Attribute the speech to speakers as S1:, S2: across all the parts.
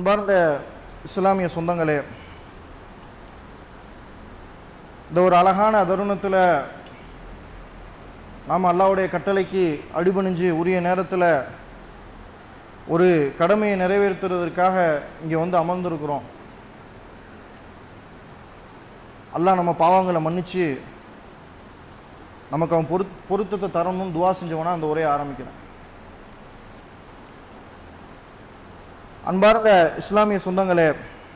S1: அன்பார்ந்த இஸ்லாமிய சொந்தங்களே இந்த ஒரு அழகான தருணத்தில் நாம் அல்லாவுடைய கட்டளைக்கு அடிபணிஞ்சு உரிய நேரத்தில் ஒரு கடமையை நிறைவேற்றுறதற்காக இங்கே வந்து அமர்ந்திருக்கிறோம் அல்லாஹ் நம்ம பாவங்களை மன்னிச்சு நமக்கு அவன் பொருத் பொருத்தத்தை தரணும்னு துவா செஞ்சவனா அந்த உரையை ஆரம்பிக்கிறேன் அன்பார்ந்த இஸ்லாமிய சொந்தங்களே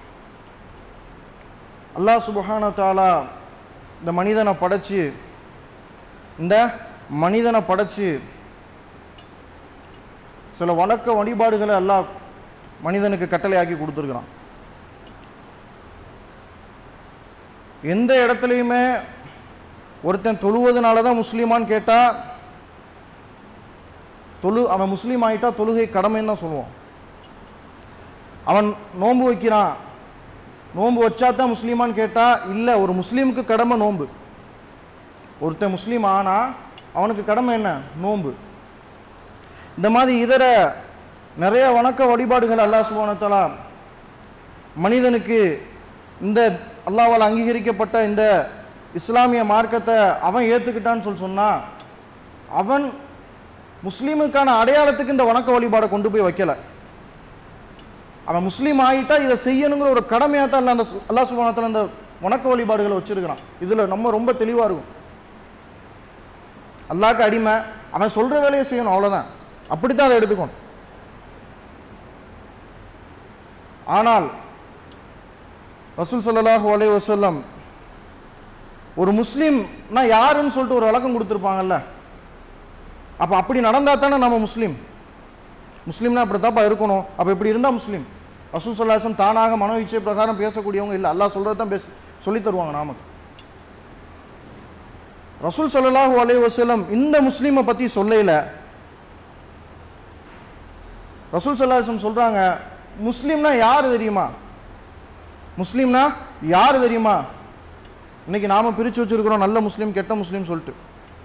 S1: அல்லாஹ் சுபஹான தாலா இந்த மனிதனை படைச்சு இந்த மனிதனை படைச்சு சில வணக்க வழிபாடுகளை அல்லாஹ் மனிதனுக்கு கட்டளையாக்கி கொடுத்துருக்குறான் எந்த இடத்துலையுமே ஒருத்தன் தொழுவதனால தான் முஸ்லீமான்னு கேட்டால் தொழு அவன் முஸ்லீம் ஆகிட்டா தொழுகை கடமைன்னு தான் சொல்லுவான் அவன் நோன்பு வைக்கிறான் நோன்பு வச்சா தான் முஸ்லீமான்னு கேட்டால் இல்லை ஒரு முஸ்லீமுக்கு கடமை நோன்பு ஒருத்தன் முஸ்லீம் ஆனா அவனுக்கு கடமை என்ன நோன்பு இந்த மாதிரி இதர நிறைய வணக்க வழிபாடுகள் அல்லாஹ் சுபானத்தலா மனிதனுக்கு இந்த அல்லாவால் அங்கீகரிக்கப்பட்ட இந்த இஸ்லாமிய மார்க்கத்தை அவன் ஏற்றுக்கிட்டான்னு சொல்லி சொன்னால் அவன் முஸ்லீமுக்கான அடையாளத்துக்கு இந்த வணக்க வழிபாடை கொண்டு போய் வைக்கலை அவன் முஸ்லீம் ஆகிட்டா இதை செய்யணுங்கிற ஒரு கடமையாக தான் அல்ல அந்த சு- அல்லாஹ் சுபானத்தில் அந்த வணக்க வழிபாடுகளை வச்சிருக்கிறான் இதில் நம்ம ரொம்ப தெளிவாக இருக்கும் அல்லாஹ்க்கு அடிமை அவன் சொல்கிற வேலையை செய்யணும் அவ்வளோதான் அப்படி தான் அதை எடுத்துக்கணும் ஆனால் ரசூல் ஸல்லல்லாஹு அலைஹி வஸல்லம் ஒரு முஸ்லீம்னா யாருன்னு சொல்லிட்டு ஒரு விளக்கம் கொடுத்துருப்பாங்கல்ல அப்போ அப்படி நடந்தா தானே நம்ம முஸ்லீம் முஸ்லீம்னா அப்படி தாப்பா இருக்கணும் அப்போ இப்படி இருந்தால் முஸ்லீம் ரசூல் சொல்லாசம் தானாக மனோ இச்சை பிரகாரம் பேசக்கூடியவங்க இல்லை அல்லாஹ் சொல்கிறது தான் பேச சொல்லித் தருவாங்க நமக்கு ரசூல் ஸல்லல்லாஹு அலைஹி வஸல்லம் இந்த முஸ்லீமை பற்றி சொல்லையில் ரசூல் சல்லாஹம் சொல்கிறாங்க முஸ்லீம்னா யார் தெரியுமா முஸ்லீம்னா யார் தெரியுமா இன்னைக்கு நாம பிரித்து வச்சிருக்கிறோம் நல்ல முஸ்லீம் கெட்ட முஸ்லீம் சொல்லிட்டு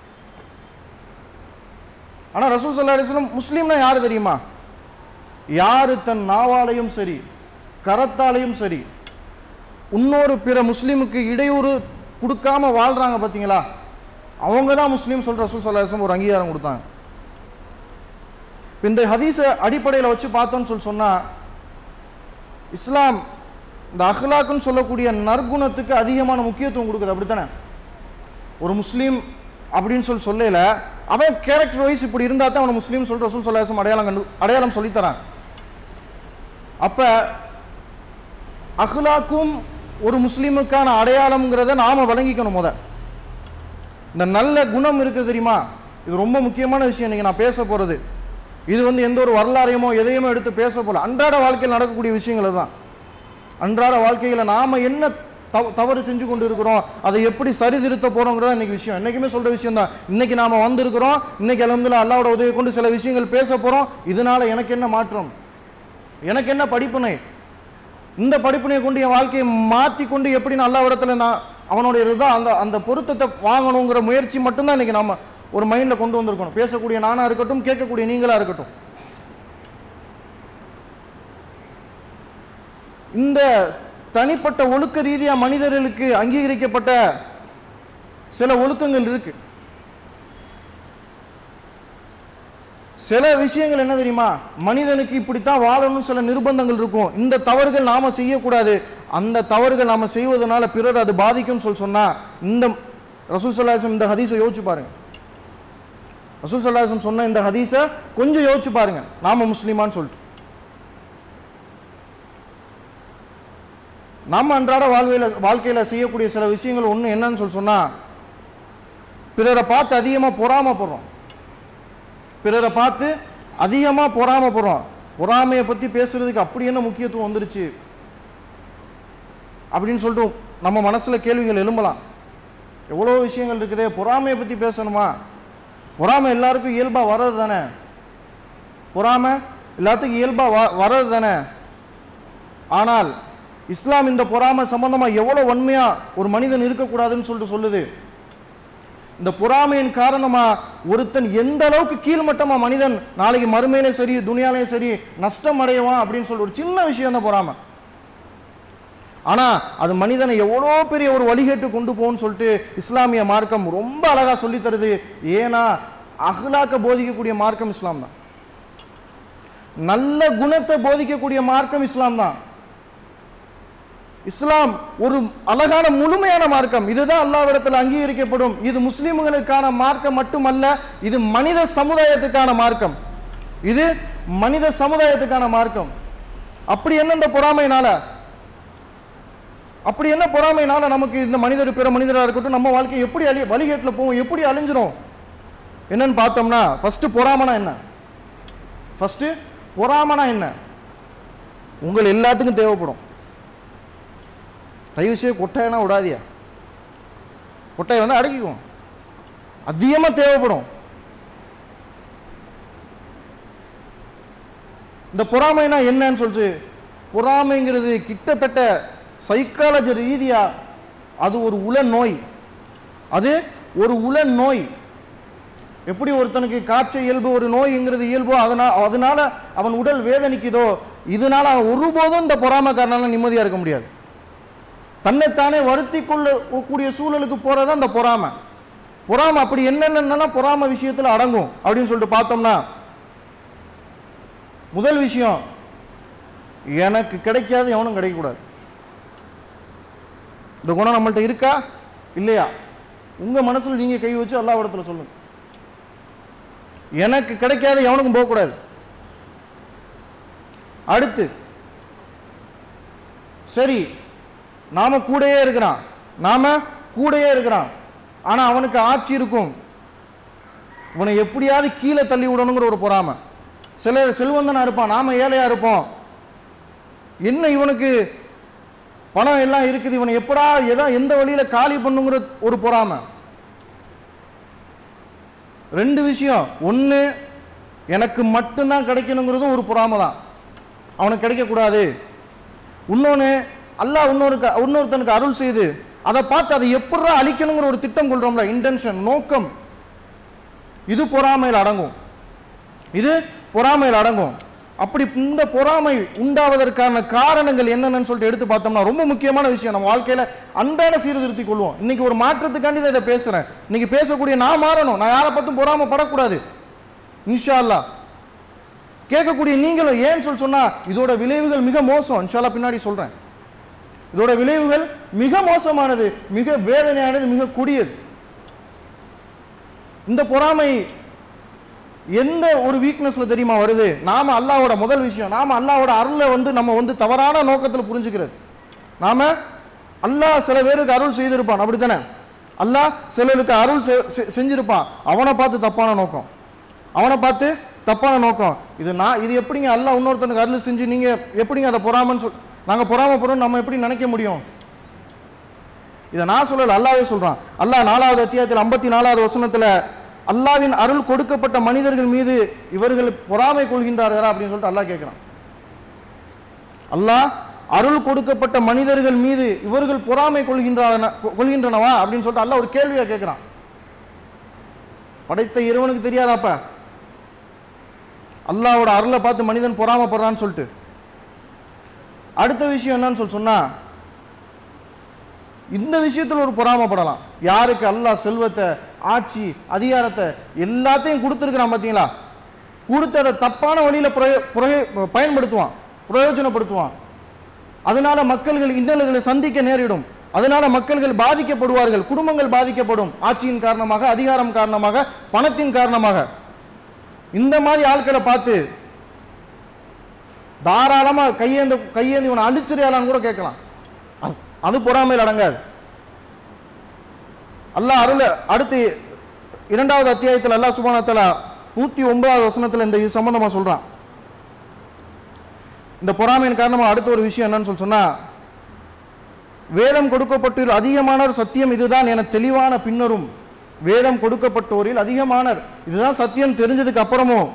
S1: ஆனால் ரசூல் சல்லா அலிஸ்லம் முஸ்லீம்னா யார் தெரியுமா யாரு தன் நாவாலையும் சரி கரத்தாலையும் சரி இன்னொரு பிற முஸ்லீமுக்கு இடையூறு கொடுக்காம வாழ்றாங்க பார்த்தீங்களா அவங்க தான் முஸ்லீம் சொல்ற ரசூல் சல்லா அலிஸ்லம் ஒரு அங்கீகாரம் கொடுத்தாங்க இப்ப இந்த ஹதீஸை அடிப்படையில் வச்சு பார்த்தோம்னு சொல்லி சொன்னா இஸ்லாம் இந்த அஹ்லாக்குன்னு சொல்லக்கூடிய நற்குணத்துக்கு அதிகமான முக்கியத்துவம் கொடுக்குது அப்படித்தானே ஒரு முஸ்லீம் அப்படின்னு சொல்லி சொல்லல அவன் கேரக்டர் வைஸ் இப்படி இருந்தால் தான் அவனை முஸ்லீம் சொல்லிட்டு ரசூல் சொல்லாசம் அடையாளம் கண்டு அடையாளம் சொல்லித்தரான் அப்ப அஹ்லாக்கும் ஒரு முஸ்லீமுக்கான அடையாளம்ங்கிறத நாம வழங்கிக்கணும் முத இந்த நல்ல குணம் இருக்குது தெரியுமா இது ரொம்ப முக்கியமான விஷயம் இன்னைக்கு நான் பேச போறது இது வந்து எந்த ஒரு வரலாறையுமோ எதையுமோ எடுத்து பேச போல அன்றாட வாழ்க்கையில் நடக்கக்கூடிய விஷயங்கள் தான் அன்றாட வாழ்க்கையில் நாம என்ன தவ- தவறு செஞ்சு கொண்டு இருக்கிறோம் அதை எப்படி சரிதிருத்த போறோங்கிறதா இன்னைக்கு விஷயம் என்னைக்குமே சொல்ற விஷயம் தான் இன்னைக்கு நாம வந்திருக்கிறோம் இன்னைக்கு அலமதுல அல்லாவோட உதவி கொண்டு சில விஷயங்கள் பேச போறோம் இதனால எனக்கு என்ன மாற்றம் எனக்கு என்ன படிப்பினை இந்த படிப்பினையை கொண்டு என் வாழ்க்கையை மாற்றி கொண்டு எப்படி நான் அல்லாவிடத்துல நான் அவனுடைய இதுதான் அந்த அந்த பொருத்தத்தை வாங்கணுங்கிற முயற்சி மட்டும்தான் இன்னைக்கு நாம ஒரு மைண்டில் கொண்டு வந்திருக்கணும் பேசக்கூடிய நானா இருக்கட்டும் கேட்கக்கூடிய நீங்களா இருக்கட்டும் இந்த தனிப்பட்ட ஒழுக்க ரீதியா மனிதர்களுக்கு அங்கீகரிக்கப்பட்ட சில ஒழுக்கங்கள் இருக்கு சில விஷயங்கள் என்ன தெரியுமா மனிதனுக்கு இப்படித்தான் வாழணும்னு சில நிர்பந்தங்கள் இருக்கும் இந்த தவறுகள் நாம செய்யக்கூடாது அந்த தவறுகள் நாம செய்வதனால பிறர் அது பாதிக்கும்னு சொல்லி சொன்னா இந்த ரசூல் சல்லாஹம் இந்த ஹதீஸை யோசிச்சு பாருங்க ரசூல் சல்லாஹம் சொன்ன இந்த ஹதீஸை கொஞ்சம் யோசிச்சு பாருங்க நாம முஸ்லீமான்னு சொல்லிட்டு நம்ம அன்றாட வாழ்வையில் வாழ்க்கையில் செய்யக்கூடிய சில விஷயங்கள் ஒன்று என்னன்னு சொல்லி சொன்னா பிறரை பார்த்து அதிகமாக பொறாமப்படுறோம் பிறரை பார்த்து அதிகமாக பொறாமப்படுறோம் பொறாமையை பற்றி பேசுறதுக்கு அப்படி என்ன முக்கியத்துவம் வந்துருச்சு அப்படின்னு சொல்லிட்டு நம்ம மனசில் கேள்விகள் எழும்பலாம் எவ்வளோ விஷயங்கள் இருக்குதே பொறாமையை பற்றி பேசணுமா பொறாமை எல்லாருக்கும் இயல்பாக வர்றது தானே பொறாமை எல்லாத்துக்கும் இயல்பாக வ வர்றது தானே ஆனால் இஸ்லாம் இந்த பொறாமை சம்பந்தமாக எவ்வளோ வன்மையாக ஒரு மனிதன் இருக்கக்கூடாதுன்னு சொல்லிட்டு சொல்லுது இந்த பொறாமையின் காரணமா ஒருத்தன் எந்த அளவுக்கு கீழ்மட்டமா மனிதன் நாளைக்கு மறுமையிலையும் சரி துனியாலையும் சரி நஷ்டம் அடைவான் அப்படின்னு சொல்லி ஒரு சின்ன விஷயம் தான் பொறாமை ஆனா அது மனிதனை எவ்வளோ பெரிய ஒரு வழிகேட்டு கொண்டு போகும்னு சொல்லிட்டு இஸ்லாமிய மார்க்கம் ரொம்ப அழகா சொல்லி தருது ஏன்னா அஹ்லாக்க போதிக்கக்கூடிய மார்க்கம் இஸ்லாம் தான் நல்ல குணத்தை போதிக்கக்கூடிய மார்க்கம் இஸ்லாம் தான் இஸ்லாம் ஒரு அழகான முழுமையான மார்க்கம் இதுதான் அல்லாவிடத்தில் அங்கீகரிக்கப்படும் இது முஸ்லிம்களுக்கான மார்க்கம் மட்டுமல்ல இது மனித சமுதாயத்துக்கான மார்க்கம் இது மனித சமுதாயத்துக்கான மார்க்கம் அப்படி என்ன இந்த பொறாமையினால அப்படி என்ன பொறாமையினால நமக்கு இந்த மனிதர் பிற மனிதராக இருக்கட்டும் நம்ம வாழ்க்கை எப்படி அழி வழிகேட்டில் போவோம் எப்படி அழிஞ்சிரும் என்னன்னு பார்த்தோம்னா ஃபர்ஸ்ட் பொறாமனா என்ன ஃபர்ஸ்ட் பொறாமனா என்ன உங்கள் எல்லாத்துக்கும் தேவைப்படும் தயவு செய்து கொட்டையெல்லாம் விடாதியா கொட்டையை வந்து அடக்கிக்குவோம் அதிகமாக தேவைப்படும் இந்த பொறாமைனா என்னன்னு சொல்லிட்டு பொறாமைங்கிறது கிட்டத்தட்ட சைக்காலஜி ரீதியா அது ஒரு உள நோய் அது ஒரு உள நோய் எப்படி ஒருத்தனுக்கு காய்ச்சல் இயல்பு ஒரு நோய்ங்கிறது இயல்போ அதனால் அதனால அவன் உடல் வேதனிக்குதோ இதனால அவன் ஒருபோதும் இந்த பொறாமைக்காரனால நிம்மதியா இருக்க முடியாது தன்னைத்தானே வருத்தி கொள்ள கூடிய சூழலுக்கு போறதுதான் இந்த பொறாமை பொறாமை அப்படி என்னென்னலாம் பொறாமை விஷயத்துல அடங்கும் அப்படின்னு சொல்லிட்டு பார்த்தோம்னா முதல் விஷயம் எனக்கு கிடைக்காது எவனும் கிடைக்கக்கூடாது இந்த குணம் நம்மள்ட்ட இருக்கா இல்லையா உங்க மனசுல நீங்க கை வச்சு எல்லா இடத்துல சொல்லுங்க எனக்கு கிடைக்காத எவனுக்கும் போகக்கூடாது அடுத்து சரி நாம கூடயே இருக்கிறான் நாம கூடயே இருக்கிறான் ஆனா அவனுக்கு ஆட்சி இருக்கும் இவனை எப்படியாவது கீழே தள்ளி விடணுங்கிற ஒரு பொறாமை சிலர் செல்வந்தனா இருப்பான் நாம ஏழையா இருப்போம் என்ன இவனுக்கு பணம் எல்லாம் இருக்குது இவனை எப்படா எதா எந்த வழியில காலி பண்ணுங்கிற ஒரு பொறாமை ரெண்டு விஷயம் ஒன்று எனக்கு மட்டும்தான் கிடைக்கணுங்கிறதும் ஒரு பொறாமை தான் அவனுக்கு கிடைக்கக்கூடாது இன்னொன்று அல்லாஹ் இன்னொருக்கு இன்னொருத்தனுக்கு அருள் செய்து அதை பார்த்து அதை எப்படா அழிக்கணுங்கிற ஒரு திட்டம் கொள்றோம்ல இன்டென்ஷன் நோக்கம் இது பொறாமையில் அடங்கும் இது பொறாமையில் அடங்கும் அப்படி இந்த பொறாமை உண்டாவதற்கான காரணங்கள் என்னென்னு சொல்லிட்டு எடுத்து பார்த்தோம்னா ரொம்ப முக்கியமான விஷயம் நம்ம வாழ்க்கையில அன்றாட சீர்திருத்திக் கொள்வோம் இன்னைக்கு ஒரு மாற்றத்துக்காண்டி தான் இதை பேசுறேன் இன்னைக்கு பேசக்கூடிய நான் மாறணும் நான் யாரை பார்த்தும் பொறாமைப்படக்கூடாது இன்ஷா அல்லாஹ் கேட்கக்கூடிய நீங்களும் ஏன்னு சொல்லி சொன்னா இதோட விளைவுகள் மிக மோசம் இன்ஷால்லா பின்னாடி சொல்றேன் இதோட விளைவுகள் மிக மோசமானது மிக வேதனையானது மிக கொடியது இந்த பொறாமை எந்த ஒரு வீக்னஸ்ல தெரியுமா வருது நாம அல்லாவோட முதல் விஷயம் நாம அல்லாவோட அருளை வந்து நம்ம வந்து தவறான நோக்கத்தில் புரிஞ்சுக்கிறது நாம அல்லாஹ் சில பேருக்கு அருள் செய்திருப்பான் அப்படித்தானே அல்லாஹ் சிலருக்கு அருள் செ- செ- செஞ்சிருப்பான் அவனை பார்த்து தப்பான நோக்கம் அவனை பார்த்து தப்பான நோக்கம் இது நான் இது எப்படிங்க அல்லாஹ் இன்னொருத்தனுக்கு அருள் செஞ்சு நீங்க எப்படிங்க அதை பொறாமன்னு சொல் நாங்க பொறாமப்படுறோம் நம்ம எப்படி நினைக்க முடியும் இதை நான் சொல்லல அல்லாவே சொல்றான் அல்லாஹ் நாலாவது அத்தியாயத்தில் ஐம்பத்தி நாலாவது வசனத்துல அல்லாவின் அருள் கொடுக்கப்பட்ட மனிதர்கள் மீது இவர்கள் பொறாமை கொள்கின்றார்களா அப்படின்னு சொல்லிட்டு அல்லாஹ் கேட்கிறான் அல்லாஹ் அருள் கொடுக்கப்பட்ட மனிதர்கள் மீது இவர்கள் பொறாமை கொள்கின்றன கொள்கின்றனவா அப்படின்னு சொல்லிட்டு அல்லாஹ் ஒரு கேள்வியா கேட்கிறான் படைத்த இறைவனுக்கு தெரியாதாப்ப அல்லாஹ்வோட அருளை பார்த்து மனிதன் பொறாமைப்படுறான்னு சொல்லிட்டு அடுத்த விஷயம் என்னன்னு சொல்லி சொன்னா இந்த விஷயத்துல ஒரு பொறாமைப்படலாம் யாருக்கு அல்லாஹ் செல்வத்தை ஆட்சி அதிகாரத்தை எல்லாத்தையும் கொடுத்துருக்கிறான் பார்த்தீங்களா கொடுத்து அதை தப்பான வழியில பிரயோ- பிரயோ- பயன்படுத்துவான் பிரயோஜனப்படுத்துவான் அதனால மக்கள்கள் இன்னல்களை சந்திக்க நேரிடும் அதனால மக்கள்கள் பாதிக்கப்படுவார்கள் குடும்பங்கள் பாதிக்கப்படும் ஆட்சியின் காரணமாக அதிகாரம் காரணமாக பணத்தின் காரணமாக இந்த மாதிரி ஆட்களை பார்த்து தாராளமா கையேந்த கையேந்தி இவனை அழிச்சிரியாலான்னு கூட கேட்கலாம் அது- அது பொறாமையில் அடங்காது அல்லாஹ் அருள் அடுத்து இரண்டாவது அத்தியாயத்தில் அல்லாஹ் சுபானத்தில் நூற்றி ஒன்பதாவது வசனத்தில் இந்த இது சம்பந்தமா சொல்றான் இந்த பொறாமையின் காரணமாக அடுத்த ஒரு விஷயம் என்னன்னு சொல்லி சொன்னா வேதம் கொடுக்கப்பட்டு அதிகமானவர் சத்தியம் இதுதான் என தெளிவான பின்னரும் வேதம் கொடுக்கப்பட்டோரில் அதிகமானர் இதுதான் சத்தியம் தெரிஞ்சதுக்கு அப்புறமும்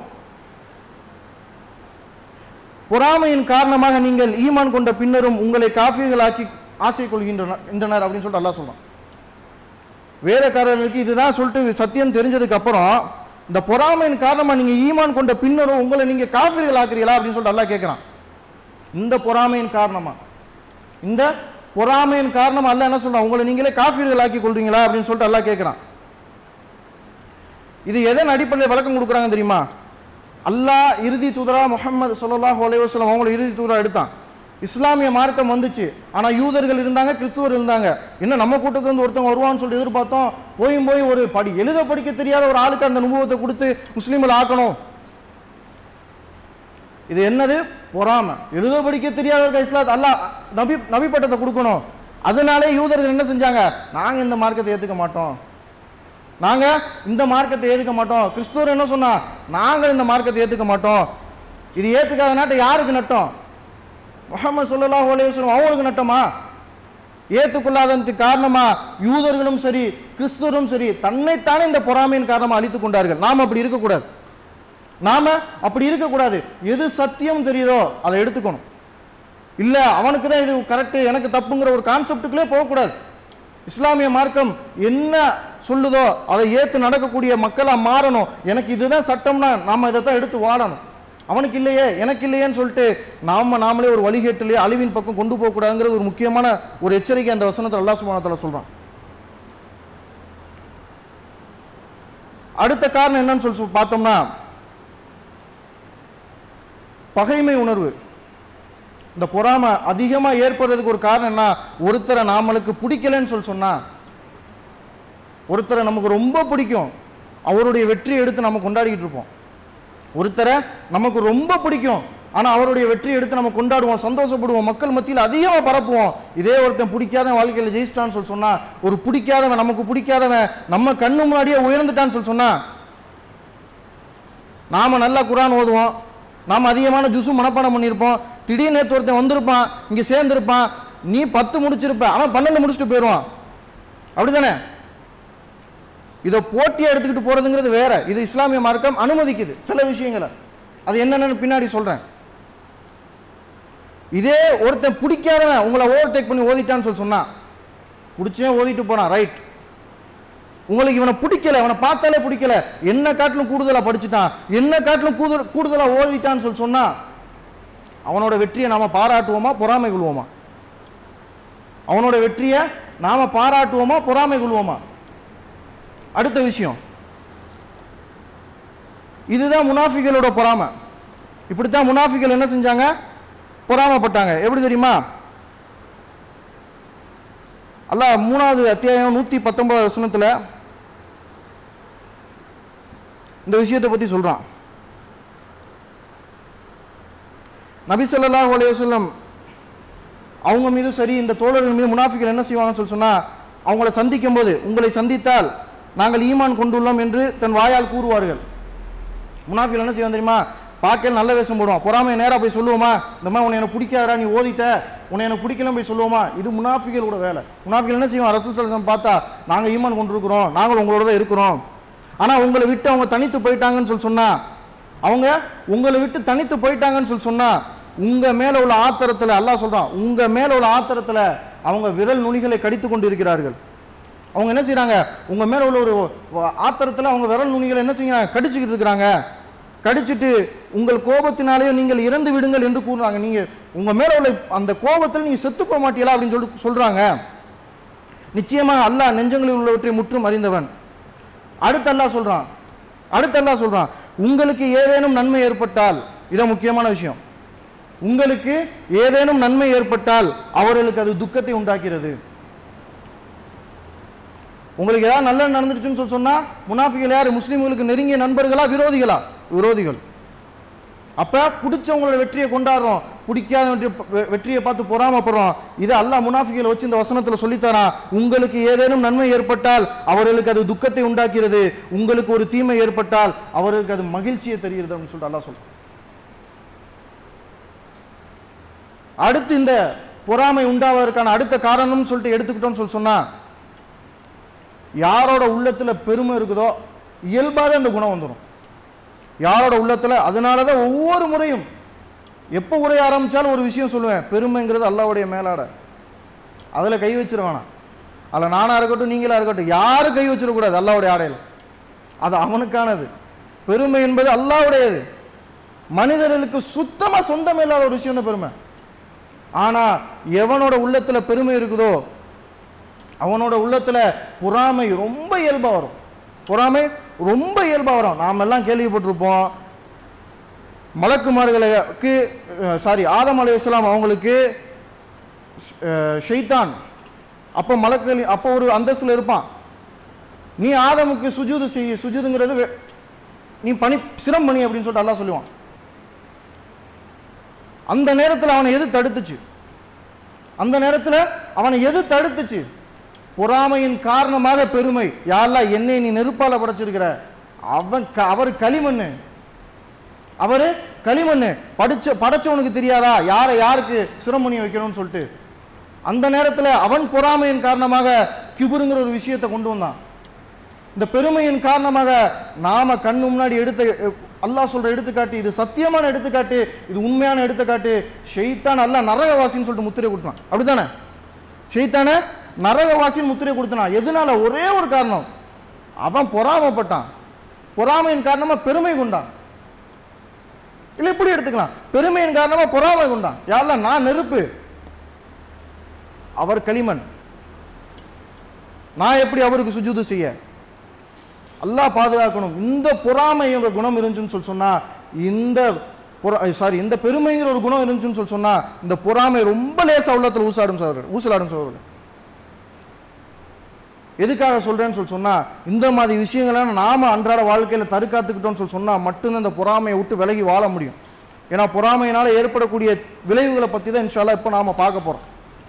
S1: பொறாமையின் காரணமாக நீங்கள் ஈமான் கொண்ட பின்னரும் உங்களை காஃபிர்களாக்கி ஆசை கொள்கின்றனர் என்றனர் அப்படின்னு சொல்லிட்டு அல்லாஹ் சொல்றான் வேலைக்காரர்களுக்கு இதுதான் சொல்லிட்டு சத்தியம் தெரிஞ்சதுக்கு அப்புறம் இந்த பொறாமையின் காரணமா நீங்க ஈமான் கொண்ட பின்னரும் உங்களை நீங்க காஃபிர்கள் ஆக்குறீங்களா அப்படின்னு சொல்லிட்டு அல்லாஹ் கேட்கிறான் இந்த பொறாமையின் காரணமா இந்த பொறாமையின் காரணமா அல்லாஹ் என்ன சொல்றான் உங்களை நீங்களே காஃபிர்கள் ஆக்கி கொள்றீங்களா அப்படின்னு சொல்லிட்டு அல்லாஹ் கேட்கிறான் இது எதன் அடிப்படையில் விளக்கம் கொடுக்குறாங்க தெரியுமா அல்லாஹ் இறுதி தூதரா முஹம்மது ஸல்லல்லாஹு அலைஹி வஸல்லம் அவங்கள இறுதி தூதரா எடுத்தான் இஸ்லாமிய மார்க்கம் வந்துச்சு ஆனா யூதர்கள் இருந்தாங்க கிறிஸ்துவர் இருந்தாங்க என்ன நம்ம கூட்டத்துக்கு வந்து ஒருத்தவங்க வருவான்னு சொல்லிட்டு எதிர்பார்த்தோம் போயும் போய் ஒரு படி எழுத படிக்க தெரியாத ஒரு ஆளுக்கு அந்த அனுபவத்தை கொடுத்து முஸ்லீம்களை ஆக்கணும் இது என்னது பொறாமை எழுத படிக்க தெரியாதவர்கள் இஸ்லாத் அல்லாஹ் நபி நபி பட்டத்தை கொடுக்கணும் அதனாலே யூதர்கள் என்ன செஞ்சாங்க நாங்க இந்த மார்க்கத்தை ஏத்துக்க மாட்டோம் நாங்க இந்த மார்க்கத்தை ஏத்துக்க மாட்டோம் கிறிஸ்துவர் என்ன சொன்னா நாங்கள் இந்த மார்க்கத்தை ஏத்துக்க மாட்டோம் இது ஏத்துக்காத நாட்டை யாருக்கு நட்டம் முகமது ஸல்லல்லாஹு அலைஹி வஸல்லம் அவங்களுக்கு நட்டமா ஏற்றுக்கொள்ளாததுக்கு காரணமா யூதர்களும் சரி கிறிஸ்துவரும் சரி தன்னைத்தானே இந்த பொறாமையின் காரணமா அழித்துக் கொண்டார்கள் நாம் அப்படி இருக்கக்கூடாது நாம அப்படி இருக்கக்கூடாது எது சத்தியம் தெரியுதோ அதை எடுத்துக்கணும் இல்ல அவனுக்கு தான் இது கரெக்ட் எனக்கு தப்புங்கிற ஒரு கான்செப்டுக்குள்ளே போகக்கூடாது இஸ்லாமிய மார்க்கம் என்ன சொல்லுதோ அதை ஏத்து நடக்கக்கூடிய மக்களா மாறணும் எனக்கு இதுதான் சட்டம்னா நாம இதை தான் எடுத்து வாழணும் அவனுக்கு இல்லையே எனக்கு இல்லையேன்னு சொல்லிட்டு நாம நாமளே ஒரு வழிகேட்டிலேயே அழிவின் பக்கம் கொண்டு போகக்கூடாதுங்கிறது ஒரு முக்கியமான ஒரு எச்சரிக்கை அந்த வசனத்தில் அல்லாஹ் சுப்ஹானஹு வ தஆலா சொல்றான் அடுத்த காரணம் என்னன்னு சொல்லி சொல் பார்த்தோம்னா பகைமை உணர்வு இந்த பொறாமை அதிகமாக ஏற்படுறதுக்கு ஒரு காரணம் என்ன ஒருத்தரை நாமளுக்கு பிடிக்கலன்னு சொல்லி சொன்னா ஒருத்தரை நமக்கு ரொம்ப பிடிக்கும் அவருடைய வெற்றியை எடுத்து நம்ம கொண்டாடிக்கிட்டு இருப்போம் ஒருத்தரை நமக்கு ரொம்ப பிடிக்கும் ஆனால் அவருடைய வெற்றியை எடுத்து நம்ம கொண்டாடுவோம் சந்தோஷப்படுவோம் மக்கள் மத்தியில் அதிகமாக பரப்புவோம் இதே ஒருத்தன் பிடிக்காத வாழ்க்கையில் ஜெயிச்சிட்டான்னு சொல்லி சொன்னா ஒரு பிடிக்காதவன் நமக்கு பிடிக்காதவன் நம்ம கண்ணு முன்னாடியே உயர்ந்துட்டான்னு சொல்லி சொன்னா நாம நல்லா குரான் ஓதுவோம் நாம அதிகமான ஜுசு மனப்பாடம் பண்ணியிருப்போம் திடீர்னு நேத்து ஒருத்தன் வந்திருப்பான் இங்க சேர்ந்திருப்பான் நீ பத்து முடிச்சிருப்ப அவன் பன்னெண்டு முடிச்சுட்டு போயிடுவான் அப்படிதானே இதை போட்டியா எடுத்துக்கிட்டு போறதுங்கிறது வேற இது இஸ்லாமிய மார்க்கம் அனுமதிக்குது சில விஷயங்களை அது என்னென்னு பின்னாடி சொல்றேன் இதே ஒருத்தன் பிடிக்காதவன் உங்களை ஓவர்டேக் பண்ணி ஓதிட்டான்னு சொல்லி சொன்னான் பிடிச்சே ஓதிட்டு போனான் ரைட் உங்களுக்கு இவனை பிடிக்கல இவனை பார்த்தாலே பிடிக்கல என்ன காட்டிலும் கூடுதலா படிச்சுட்டான் என்ன காட்டிலும் கூடுதல் கூடுதலா ஓதிட்டான்னு சொல்லி சொன்னா அவனோட வெற்றியை நாம பாராட்டுவோமா பொறாமை கொள்வோமா அவனோட வெற்றியை நாம பாராட்டுவோமா பொறாமை கொள்வோமா அடுத்த விஷயம் இதுதான் முனாஃபிகளோட பொறாமை இப்படித்தான் முனாஃபிகள் என்ன செஞ்சாங்க பொறாமைப்பட்டாங்க எப்படி தெரியுமா அல்லாஹ் மூணாவது அத்தியாயம் நூற்றி பத்தொன்பது வசனத்தில் இந்த விஷயத்தை பற்றி சொல்கிறான் நபி ஸல்லல்லாஹு அலைஹி வஸல்லம் அவங்க மீது சரி இந்த தோழர்கள் மீது முனாஃபிகள் என்ன செய்வாங்கன்னு சொல்லி சொன்னா அவங்கள சந்திக்கும் போது உங்களை சந்தித்தால் நாங்கள் ஈமான் கொண்டுள்ளோம் என்று தன் வாயால் கூறுவார்கள் முனாஃபிகள் என்ன செய்வான் தெரியுமா பார்க்கல நல்ல வேஷம் போடுவான் பொறாமை நேராக போய் சொல்லுவோமா இந்த மாதிரி உன்னை எனக்கு பிடிக்காதடா நீ ஓதிட்ட உன்னை எனக்கு பிடிக்கல போய் சொல்லுவோமா இது முனாஃபிகளோட வேலை முனாஃபிகள் என்ன செய்வான் ரசூல் சலம் பார்த்தா நாங்கள் ஈமான் கொண்டிருக்கிறோம் நாங்கள் உங்களோட தான் இருக்கிறோம் ஆனால் உங்களை விட்டு அவங்க தனித்து போயிட்டாங்கன்னு சொல்லி சொன்னா அவங்க உங்களை விட்டு தனித்து போயிட்டாங்கன்னு சொல்லி சொன்னா உங்க மேல உள்ள ஆத்திரத்துல அல்லாஹ் சொல்றான் உங்க மேல உள்ள ஆத்திரத்துல அவங்க விரல் நுனிகளை கடித்து கொண்டு இருக்கிறார்கள் அவங்க என்ன செய்றாங்க உங்க மேல உள்ள ஒரு வ- ஆத்திரத்துல அவங்க விரல் நுனிகளை என்ன செய்யறாங்க கடிச்சுக்கிட்டு இருக்கிறாங்க கடிச்சிட்டு உங்கள் கோபத்தினாலேயே நீங்கள் இறந்து விடுங்கள் என்று கூறுறாங்க நீங்க உங்க மேல உள்ள அந்த கோபத்தில் நீங்க செத்து போக மாட்டீங்களா அப்படின்னு சொல்லிட்டு சொல்றாங்க நிச்சயமாக அல்லாஹ் நெஞ்சங்களில் உள்ளவற்றை முற்றும் அறிந்தவன் அடுத்து அல்லாஹ் சொல்றான் அடுத்து அல்லாஹ் சொல்றான் உங்களுக்கு ஏதேனும் நன்மை ஏற்பட்டால் இதான் முக்கியமான விஷயம் உங்களுக்கு ஏதேனும் நன்மை ஏற்பட்டால் அவர்களுக்கு அது துக்கத்தை உண்டாக்கிறது உங்களுக்கு ஏதாவது நல்லது நடந்துருச்சுன்னு சொல்லி சொன்னா முனாஃபிகள் யார் முஸ்லீம்களுக்கு நெருங்கிய நண்பர்களா விரோதிகளா விரோதிகள் அப்ப பிடிச்சவங்களோட வெற்றியை கொண்டாடுறோம் பிடிக்காத வெற்றி- வெற்றியை பார்த்து பொறாமப்படுறோம் இது அல்லாஹ் முனாஃபிகளை வச்சு இந்த வசனத்துல சொல்லித்தரான் உங்களுக்கு ஏதேனும் நன்மை ஏற்பட்டால் அவர்களுக்கு அது துக்கத்தை உண்டாக்கிறது உங்களுக்கு ஒரு தீமை ஏற்பட்டால் அவர்களுக்கு அது மகிழ்ச்சியை தருகிறது அப்படின்னு சொல்லிட்டு அல்லாஹ் சொல்றான் அடுத்து இந்த பொறாமை உண்டாவதற்கான அடுத்த காரணம்னு சொல்லிட்டு எடுத்துக்கிட்டோம்னு சொல்லி சொன்னா யாரோட உள்ளத்துல பெருமை இருக்குதோ இயல்பாகவே அந்த குணம் வந்துடும் யாரோட உள்ளத்துல அதனால தான் ஒவ்வொரு முறையும் எப்போ உரைய ஆரம்பிச்சாலும் ஒரு விஷயம் சொல்லுவேன் பெருமைங்கிறது அல்லாவுடைய மேலாட அதுல கை வச்சிட வேணாம் அதில் நானா இருக்கட்டும் நீங்களா இருக்கட்டும் யாரும் கை வச்சிடக்கூடாது அல்லாவுடைய ஆடையில் அது அவனுக்கானது பெருமை என்பது அல்லாவுடையது மனிதர்களுக்கு சுத்தமா சொந்தம் இல்லாத ஒரு விஷயம் தான் பெருமை ஆனா எவனோட உள்ளத்துல பெருமை இருக்குதோ அவனோட உள்ளத்துல பொறாமை ரொம்ப இயல்பா வரும் பொறாமை ரொம்ப இயல்பா வரும் நாம எல்லாம் கேள்விப்பட்டிருப்போம் மலக்குமார்களுக்கு சாரி ஆதம் அலையாம் அவங்களுக்கு அஹ், ஷைத்தான் அப்போ மலக்கள் அப்போ ஒரு அந்தஸ்துல இருப்பான் நீ ஆதமுக்கு சுஜூது செய்ய சுஜூதுங்கிறது வே- நீ பணி சிரம் பண்ணி அப்படின்னு சொல்லிட்டு அல்லாஹ் சொல்லுவான் அந்த நேரத்தில் அவனை எது தடுத்துச்சு அந்த நேரத்தில் அவனை எது தடுத்துச்சு பொறாமையின் காரணமாக பெருமை யாரெல்லாம் என்னை நீ நெருப்பால படைச்சிருக்கிற அவன் க- அவர் களிமண்ணு அவரு களிமண்ணு படிச்ச படைச்சவனுக்கு தெரியாதா யாரை யாருக்கு சிரமணி வைக்கணும்னு சொல்லிட்டு அந்த நேரத்தில் அவன் பொறாமையின் காரணமாக கிபுருங்கிற ஒரு விஷயத்தை கொண்டு வந்தான் இந்த பெருமையின் காரணமாக நாம கண்ணு முன்னாடி எடுத்த அல்லாஹ் சொல்ற எடுத்துக்காட்டு இது சத்தியமான எடுத்துக்காட்டு இது உண்மையான எடுத்துக்காட்டு ஷெய்தான் அல்லாஹ் நரகவாசின்னு சொல்லிட்டு முத்திரை கொடுத்தான் அப்படித்தானே ஷெய்தான நரகவாசின்னு முத்திரை கொடுத்தான் எதனால ஒரே ஒரு காரணம் அவன் பொறாமைப்பட்டான் பொறாமையின் காரணமா பெருமை கொண்டான் இல்ல இப்படி எடுத்துக்கலாம் பெருமையின் காரணமா பொறாமை கொண்டான் யாரெல்லாம் நான் நெருப்பு அவர் களிமண் நான் எப்படி அவருக்கு சுஜூது செய்ய அல்லாஹ் பாதுகாக்கணும் இந்த பொறாமைங்கிற குணம் இருந்துச்சுன்னு சொல்லி சொன்னா இந்த சாரி இந்த பெருமைங்கிற ஒரு குணம் இருந்துச்சுன்னு சொல்லி சொன்னா இந்த பொறாமை ரொம்ப லேசா உள்ளத்துல ஊசாடும் சோழர்கள் ஊசலாடும் சோழர்கள் எதுக்காக சொல்றேன்னு சொல்லி சொன்னா இந்த மாதிரி விஷயங்கள்லாம் நாம அன்றாட வாழ்க்கையில தற்காத்துக்கிட்டோம்னு சொல்லி சொன்னா மட்டும்தான் இந்த பொறாமையை விட்டு விலகி வாழ முடியும் ஏன்னா பொறாமையினால ஏற்படக்கூடிய விளைவுகளை பத்தி தான் இன்ஷால்லா இப்போ நாம பார்க்க போறோம்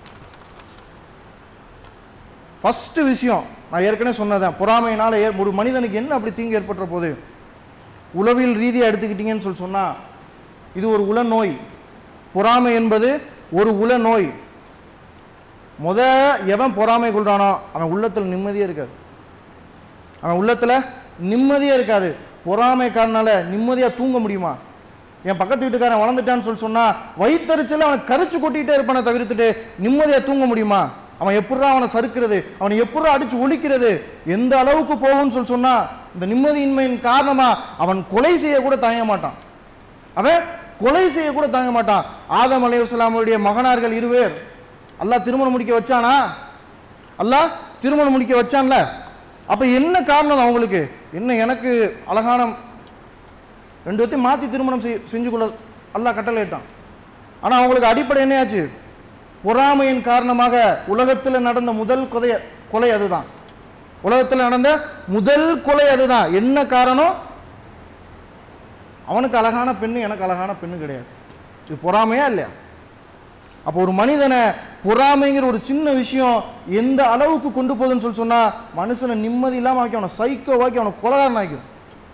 S1: ஃபர்ஸ்ட் விஷயம் நான் ஏற்கனவே சொன்னதான் பொறாமையினால ஏ- ஒரு மனிதனுக்கு என்ன அப்படி தீங்கு ஏற்பட்டுற போது உளவியல் ரீதியாக எடுத்துக்கிட்டீங்கன்னு சொல்லி சொன்னா இது ஒரு உள நோய் பொறாமை என்பது ஒரு உள நோய் முத எவன் பொறாமை கொள்றானோ அவன் உள்ளத்துல நிம்மதியே இருக்காது அவன் உள்ளத்துல நிம்மதியே இருக்காது பொறாமைக்காரனால நிம்மதியா தூங்க முடியுமா என் பக்கத்து வீட்டுக்காரன் வளர்ந்துட்டான்னு சொல்லி சொன்னா வயித்தறிச்சல அவனை கரிச்சு கொட்டிட்டே இருப்பானே தவிர்த்துட்டு நிம்மதியா தூங்க முடியுமா அவன் எப்படா அவனை சறுக்கிறது அவனை எப்படா அடிச்சு ஒழிக்கிறது எந்த அளவுக்கு போகும்னு சொல்லி சொன்னா இந்த நிம்மதியின்மையின் காரணமா அவன் கொலை செய்ய கூட தயங்க மாட்டான் அவன் கொலை செய்ய கூட தாங்க மாட்டான் ஆதம் அலையுஸ்லாமுடைய மகனார்கள் இருவேர் அல்லாஹ் திருமணம் முடிக்க வச்சானா அல்லாஹ் திருமணம் முடிக்க வச்சான்ல அப்ப என்ன காரணம் அவங்களுக்கு என்ன எனக்கு அழகான ரெண்டு பேர்த்தையும் மாத்தி திருமணம் செய்- செஞ்சு கொள்ள அல்லாஹ் கட்டளையிட்டான் ஆனா அவங்களுக்கு அடிப்படை என்னையாச்சு பொறாமையின் காரணமாக உலகத்தில் நடந்த முதல் கொலை கொலை அதுதான் உலகத்தில் நடந்த முதல் கொலை அதுதான் என்ன காரணம் அவனுக்கு அழகான பெண்ணு எனக்கு அழகான பெண்ணு கிடையாது இது பொறாமையா இல்லையா அப்போ ஒரு மனிதனை பொறாமைங்கிற ஒரு சின்ன விஷயம் எந்த அளவுக்கு கொண்டு போகுதுன்னு சொல்லி சொன்னா மனுஷனை நிம்மதி இல்லாம ஆக்கி அவனை சைக்கோவாக்கி அவனை கொலகாரன் ஆக்கிடும்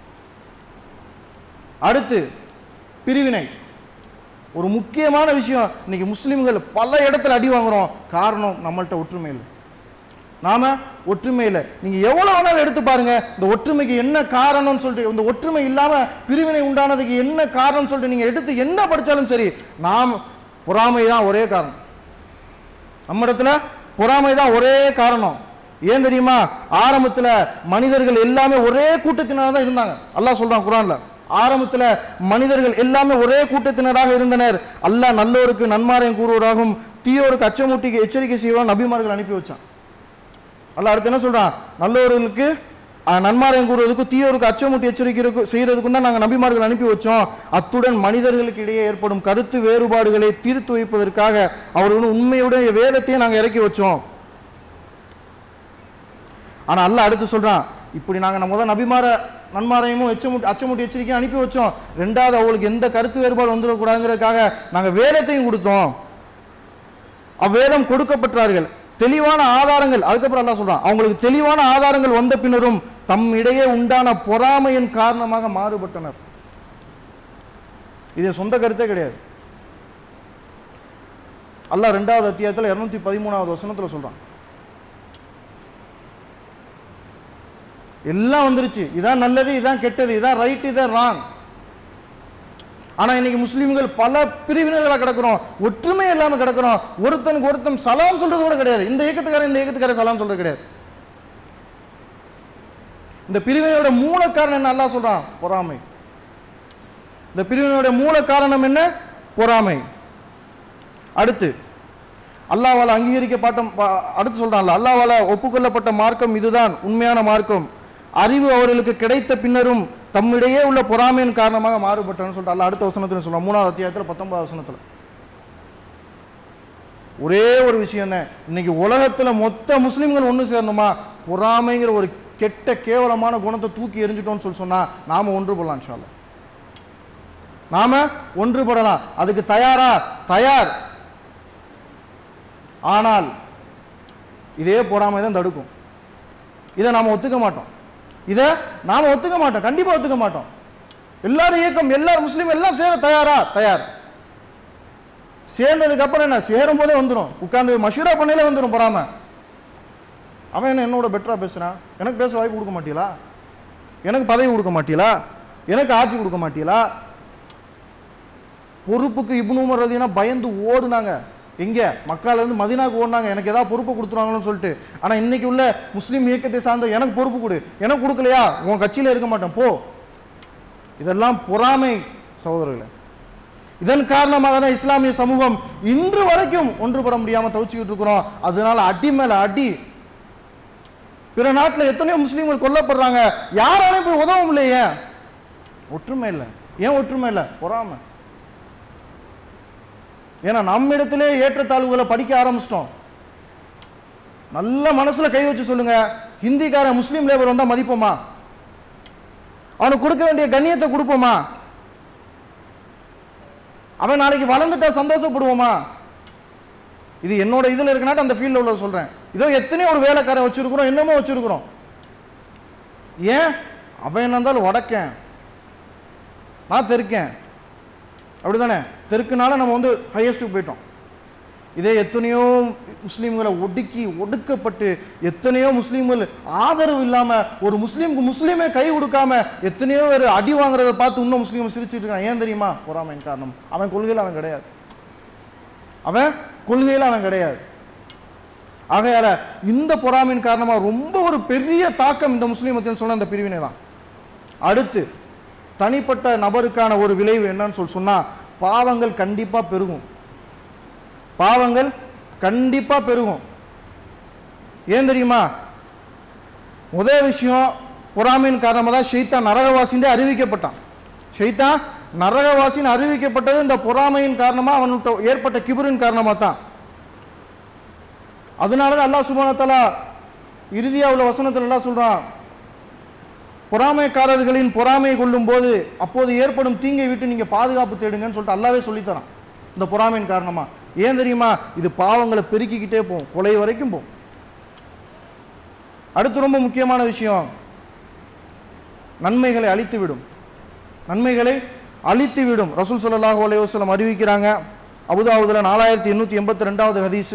S1: அடுத்து பிரிவினை ஒரு முக்கியமான விஷயம் இன்னைக்கு முஸ்லிம்கள் பல இடத்துல அடி வாங்குறோம் காரணம் நம்மள்ட்ட ஒற்றுமை இல்லை நாம ஒற்றுமை இல்லை நீங்க எவ்வளவு வேணாலும் எடுத்து பாருங்க இந்த ஒற்றுமைக்கு என்ன காரணம்னு சொல்லிட்டு இந்த ஒற்றுமை இல்லாம பிரிவினை உண்டானதுக்கு என்ன காரணம்னு சொல்லிட்டு நீங்க எடுத்து என்ன படிச்சாலும் சரி நாம் பொறாமை தான் ஒரே காரணம் நம்ம இடத்துல பொறாமை தான் ஒரே காரணம் ஏன் தெரியுமா ஆரம்பத்துல மனிதர்கள் எல்லாமே ஒரே கூட்டத்தினராக தான் இருந்தாங்க அல்லாஹ் சொல்றான் குரான்ல ஆரம்பத்துல மனிதர்கள் எல்லாமே ஒரே கூட்டத்தினராக இருந்தனர் அல்லாஹ் நல்லோருக்கு நன்மாரையும் கூறுவராகவும் தீயோருக்கு அச்சமூட்டிக்கு எச்சரிக்கை செய்வான் நபிமார்கள் அனுப்பி வச்சான் அல்லாஹ் அடுத்து என்ன சொல்றான் நல்லவர்களுக்கு அஹ், நன்மாரையும் கூறுவதற்கு தீயோருக்கு அச்சமூட்டி எச்சரிக்கிறதுக்கு செய்யறதுக்கும் தான் நாங்கள் நபிமார்கள் அனுப்பி வச்சோம் அத்துடன் மனிதர்களுக்கு இடையே ஏற்படும் கருத்து வேறுபாடுகளை தீர்த்து வைப்பதற்காக அவர்கள் உண்மையுடைய வேதத்தையும் நாங்கள் இறக்கி வச்சோம் ஆனா அல்லாஹ் அடுத்து சொல்றான் இப்படி நாங்க நம்ம முதல் நபிமார நன்மாரையும் எச்சமுட்டி அச்சமுட்டி எச்சரிக்கையும் அனுப்பி வச்சோம் ரெண்டாவது அவங்களுக்கு எந்த கருத்து வேறுபாடு வந்துடக்கூடாதுங்கிறதுக்காக நாங்க வேதத்தையும் கொடுத்தோம் அவ்வேதம் கொடுக்கப்பட்டார்கள் தெளிவான ஆதாரங்கள் அதுக்கப்புறம் அல்லாஹ் சொல்றான் அவங்களுக்கு தெளிவான ஆதாரங்கள் வந்த பின்னரும் தம் இடையே உண்டான பொறாமையின் காரணமாக மாறுபட்டனர் இது சொந்த கருத்தே கிடையாது அல்லாஹ் ரெண்டாவது அத்தியாயத்தில் இருநூத்தி பதிமூணாவது வசனத்துல சொல்றான் எல்லாம் வந்துருச்சு இதான் நல்லது இதான் கெட்டது இதான் ரைட் இதான் ராங் ஆனா இன்னைக்கு முஸ்லீம்கள் பல பிரிவினர்களாக கிடக்கிறோம் ஒற்றுமை இல்லாம கிடக்கிறோம் ஒருத்தனுக்கு ஒருத்தன் சலாம் சொல்றது கூட கிடையாது இந்த இயக்கத்துக்காரன் இந்த இயக்கத்துக்காரன் சலாம் சொல்றது கிடையாது இந்த பிரிவினையோட மூல காரணம் என்ன அல்லாஹ் சொல்றான் பொறாமை இந்த பிரிவினையோட மூல காரணம் என்ன பொறாமை அடுத்து அல்லாஹ்வால அங்கீகரிக்கப்பட்ட ப- அடுத்து சொல்றான்ல அல்லாஹ்வால ஒப்புக்கொள்ளப்பட்ட மார்க்கம் இதுதான் உண்மையான மார்க்கம் அறிவு அவர்களுக்கு கிடைத்த பின்னரும் தம்மிடையே உள்ள பொறாமையின் காரணமாக மாறுபட்டன்னு சொல்லிட்டு அல்லாஹ் அடுத்த வசனத்துல சொல்றான் மூணாவது அத்தியாயத்தில் பத்தொன்பது வசனத்துல ஒரே ஒரு விஷயம் தான் இன்னைக்கு உலகத்துல மொத்த முஸ்லிம்கள் ஒன்று சேரணுமா பொறாமைங்கிற ஒரு கெட்ட கேவலமான குணத்தை தூக்கி எறிஞ்சிட்டோம்னு சொல்லி சொன்னா நாம ஒன்றுபடலாம் இன்ஷா அல்லாஹ் நாம ஒன்றுபடலாம் அதுக்கு தயாரா தயார் ஆனால் இதே பொறாமை தான் தடுக்கும் இதை நாம ஒத்துக்க மாட்டோம் இதை நாம ஒத்துக்க மாட்டோம் கண்டிப்பா ஒத்துக்க மாட்டோம் எல்லாரும் இயக்கம் எல்லாரும் முஸ்லீம் எல்லாம் சேர தயாரா தயார் சேர்ந்ததுக்கு அப்புறம் என்ன சேரும் போதே வந்துடும் உட்கார்ந்து மஷூரா பண்ணையில வந்துடும் பொறாம அவன் என்ன என்னோட பெட்டரா பேசுறான் எனக்கு பேச வாய்ப்பு கொடுக்க மாட்டீங்களா எனக்கு பதவி கொடுக்க மாட்டீங்களா எனக்கு ஆட்சி கொடுக்க மாட்டீங்களா பொறுப்புக்கு இப்னு உமர் ரதினா பயந்து ஓடுனாங்க எங்க மக்கால இருந்து மதினாக்கு ஓடுனாங்க எனக்கு ஏதாவது பொறுப்பு கொடுத்துருவாங்கன்னு சொல்லிட்டு ஆனா இன்னைக்கு உள்ள முஸ்லீம் இயக்கத்தை சார்ந்த எனக்கு பொறுப்பு கொடு எனக்கு கொடுக்கலையா உன் கட்சியில இருக்க மாட்டேன் போ இதெல்லாம் பொறாமை சகோதரர்களே இதன் காரணமாக தான் இஸ்லாமிய சமூகம் இன்று வரைக்கும் ஒன்றுபட முடியாம தவிச்சுக்கிட்டு இருக்கிறோம் அதனால அடி மேல அடி பிற நாட்டுல எத்தனையோ முஸ்லீம்கள் கொல்லப்படுறாங்க யாராலையும் போய் உதவ முடியலையே ஒற்றுமை இல்லை ஏன் ஒற்றுமை இல்லை பொறாமை ஏன்னா நம்ம இடத்திலே ஏற்றத்தாழ்வுகளை படிக்க ஆரம்பிச்சிட்டோம் நல்ல மனசுல கை வச்சு சொல்லுங்க ஹிந்திக்காரன் முஸ்லீம் லேபர் வந்தா மதிப்போமா அவனுக்கு கொடுக்க வேண்டிய கண்ணியத்தை கொடுப்போமா அவன் நாளைக்கு வளர்ந்துட்டா சந்தோஷப்படுவோமா இது என்னோட இதுல இருக்கனாட்ட அந்த ஃபீல்ட்ல உள்ள சொல்றேன் இதோ எத்தனையோ ஒரு வேலைக்காரன் வச்சிருக்கிறோம் என்னமோ வச்சிருக்கிறோம் ஏன் அவன் என்ன இருந்தாலும் வடக்கேன் நான் தெருக்கேன் அப்படிதானே தெற்குனால நம்ம வந்து ஹையஸ்ட்டுக்கு போயிட்டோம் இதே எத்தனையோ முஸ்லீம்களை ஒடுக்கி ஒடுக்கப்பட்டு எத்தனையோ முஸ்லீம்கள் ஆதரவு இல்லாம ஒரு முஸ்லீமுக்கு முஸ்லீமே கை கொடுக்காம எத்தனையோ பேர் அடி வாங்குறத பார்த்து இன்னும் முஸ்லீம் சிரிச்சிட்டு இருக்கான் ஏன் தெரியுமா பொறாமையின் காரணம் அவன் கொள்கையில் அவன் கிடையாது அவன் கொள்கையில் அவன் கிடையாது ஆகையால இந்த பொறாமையின் காரணமா ரொம்ப ஒரு பெரிய தாக்கம் இந்த முஸ்லீம் மத்தியில் சொன்ன இந்த பிரிவினை தான் அடுத்து தனிப்பட்ட நபருக்கான ஒரு விளைவு என்னன்னு சொல்லி சொன்னா பாவங்கள் கண்டிப்பா பெருகும் பாவங்கள் கண்டிப்பா பெருகும் ஏன் தெரியுமா முதல் விஷயம் பொறாமையின் காரணமாக தான் ஷெய்தான் நரகவாசின்னு அறிவிக்கப்பட்டான் ஷெய்தான் நரகவாசின்னு அறிவிக்கப்பட்டது இந்த பொறாமையின் காரணமா அவனுக்கு ஏற்பட்ட கிபரின் காரணமா தான் அதனால தான் அல்லாஹ் சுப்ஹானஹு வ தஆலா இறுதியா உள்ள வசனத்துல எல்லாம் சொல்றான் பொறாமைக்காரர்களின் பொறாமை கொள்ளும் போது அப்போது ஏற்படும் தீங்கை விட்டு நீங்க பாதுகாப்பு தேடுங்கன்னு சொல்லிட்டு அல்லாவே சொல்லித்தரான் இந்த பொறாமையின் காரணமா ஏன் தெரியுமா இது பாவங்களை பெருக்கிக்கிட்டே போகும் கொலை வரைக்கும் போகும் அடுத்து ரொம்ப முக்கியமான விஷயம் நன்மைகளை அழித்து விடும் நன்மைகளை அழித்து விடும் ரசூல் ஸல்லல்லாஹு அலைஹி வஸல்லம் அறிவிக்கிறாங்க அபுதாவுதுல நாலாயிரத்தி எண்ணூற்றி எண்பத்தி ரெண்டாவது ஹதீஸ்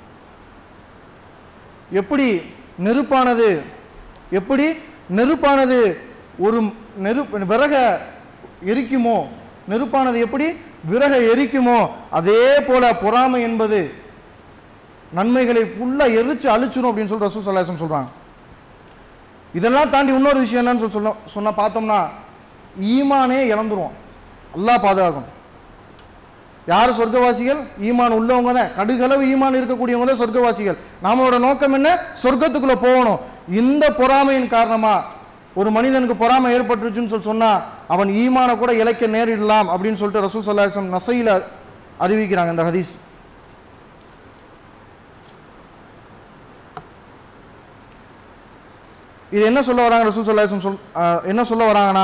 S1: எப்படி நெருப்பானது எப்படி நெருப்பானது ஒரு நெருப்பு விறக எரிக்குமோ நெருப்பானது எப்படி விறக எரிக்குமோ அதே போல பொறாமை என்பது நன்மைகளை ஃபுல்லா எரிச்சு அழிச்சிரும் அப்படின்னு சொல்லி ரசூல் சல்லாசம் சொல்றாங்க இதெல்லாம் தாண்டி இன்னொரு விஷயம் என்னன்னு சொல்லி சொன்ன சொன்னா பார்த்தோம்னா ஈமானே இழந்துருவோம் அல்லாஹ் பாதுகாக்கும் யார் சொர்க்கவாசிகள் ஈமான் உள்ளவங்க தான் கடுகளவு ஈமான் இருக்கக்கூடியவங்க தான் சொர்க்கவாசிகள் நம்மளோட நோக்கம் என்ன சொர்க்கத்துக்குள்ள போகணும் இந்த பொறாமையின் காரணமா ஒரு மனிதனுக்கு பொறாமை ஏற்பட்டுருச்சுன்னு சொல்லி சொன்னா அவன் ஈமானை கூட இழைக்க நேரிடலாம் அப்படின்னு சொல்லிட்டு ரசூல் சல்லாஹம் நசையில அறிவிக்கிறாங்க இந்த ஹதீஸ் இது என்ன சொல்ல வராங்க ரசூல் சல்லாஹம் சொல் அஹ், என்ன சொல்ல வராங்கன்னா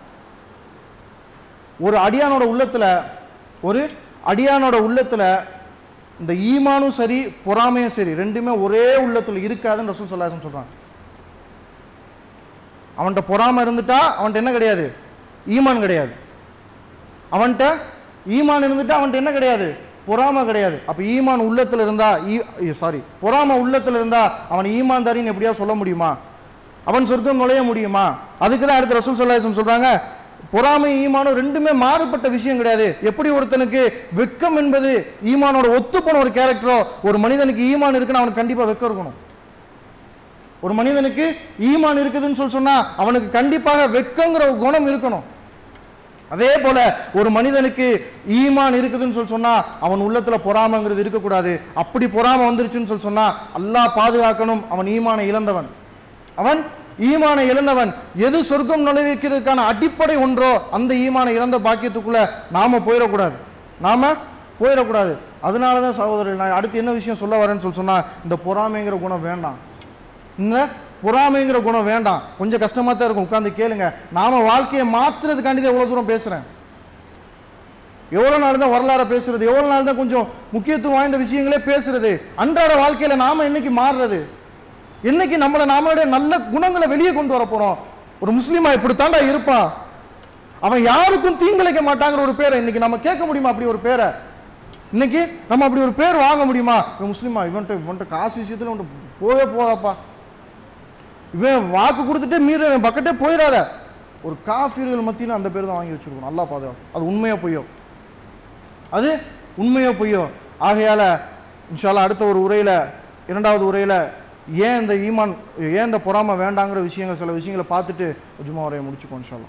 S1: ஒரு அடியானோட உள்ளத்துல ஒரு அடியானோட உள்ளத்துல இந்த ஈமானும் சரி பொறாமையும் சரி ரெண்டுமே ஒரே உள்ளத்துல இருக்காதுன்னு ரசூல் சல்லாஹம் சொல்றாங்க அவன்கிட்ட பொறாமை இருந்துட்டா அவன்கிட்ட என்ன கிடையாது ஈமான் கிடையாது அவன்கிட்ட ஈமான் இருந்துட்டா அவன்கிட்ட என்ன கிடையாது பொறாமை கிடையாது அப்ப ஈமான் உள்ளத்துல இருந்தா சாரி பொறாமை உள்ளத்துல இருந்தா அவன் ஈமான்தாரின்னு எப்படியா சொல்ல முடியுமா அவன் சொர்க்கம் நுழைய முடியுமா அதுக்கு தான் அடுத்து ரசூல் சொல்லாசம் சொல்றாங்க பொறாமை ஈமானும் ரெண்டுமே மாறுபட்ட விஷயம் கிடையாது எப்படி ஒருத்தனுக்கு வெக்கம் என்பது ஈமானோட ஒத்துப்போன ஒரு கேரக்டரோ ஒரு மனிதனுக்கு ஈமான் இருக்குன்னு அவனுக்கு கண்டிப்பா வெக்கம் இருக்கணும் ஒரு மனிதனுக்கு ஈமான் இருக்குதுன்னு சொல்லி சொன்னா அவனுக்கு கண்டிப்பாக வெக்கங்கிற ஒரு குணம் இருக்கணும் அதே போல ஒரு மனிதனுக்கு ஈமான் இருக்குதுன்னு சொல்லி சொன்னா அவன் உள்ளத்துல பொறாமைங்கிறது இருக்கக்கூடாது அப்படி பொறாமை வந்துருச்சுன்னு சொல்லி சொன்னா அல்லாஹ் பாதுகாக்கணும் அவன் ஈமானை இழந்தவன் அவன் ஈமானை இழந்தவன் எது சொர்க்கம் நுழைவிக்கிறதுக்கான அடிப்படை ஒன்றோ அந்த ஈமானை இழந்த பாக்கியத்துக்குள்ள நாம போயிடக்கூடாது நாம போயிடக்கூடாது அதனால தான் சகோதரர் நான் அடுத்து என்ன விஷயம் சொல்ல வரேன்னு சொல்லி சொன்னா இந்த பொறாமைங்கிற குணம் வேண்டாம் இந்த பொறாமைங்கிற குணம் வேண்டாம் கொஞ்சம் கஷ்டமா தான் இருக்கும் உட்கார்ந்து கேளுங்க நாம வாழ்க்கையை மாத்துறதுக்காண்டி தான் எவ்வளவு தூரம் பேசுறேன் எவ்வளவு நாள் தான் வரலாறு பேசுறது எவ்வளவு நாள் தான் கொஞ்சம் முக்கியத்துவம் வாய்ந்த விஷயங்களே பேசுறது அன்றாட வாழ்க்கையில நாம என்னைக்கு மாறுறது என்னைக்கு நம்மளை நாமளுடைய நல்ல குணங்களை வெளியே கொண்டு வர போறோம் ஒரு முஸ்லீமா இப்படித்தாண்டா இருப்பான் அவன் யாருக்கும் தீங்கிழைக்க மாட்டாங்கிற ஒரு பேரை இன்னைக்கு நம்ம கேட்க முடியுமா அப்படி ஒரு பேரை இன்னைக்கு நம்ம அப்படி ஒரு பேர் வாங்க முடியுமா இவன் முஸ்லீமா இவன்ட்ட இவன்ட்ட காசு விஷயத்துல இவன்ட்ட போவே போதாப்பா இவன் வாக்கு கொடுத்துட்டே மீற இவன் பக்கத்தே போயிடாத ஒரு காஃபிர்கள் மத்தியில் அந்த பேர் தான் வாங்கி வச்சிருக்கணும் நல்லா பாதுகாக்கும் அது உண்மையோ பொய்யோ அது உண்மையோ பொய்யோ ஆகையால இன்ஷால்லா அடுத்த ஒரு உரையில இரண்டாவது உரையில ஏன் இந்த ஈமான் ஏன் இந்த பொறாமை வேண்டாங்கிற விஷயங்கள் சில விஷயங்களை பார்த்துட்டு ஜும்மா உரையை முடிச்சுக்கோ இன்ஷால்லா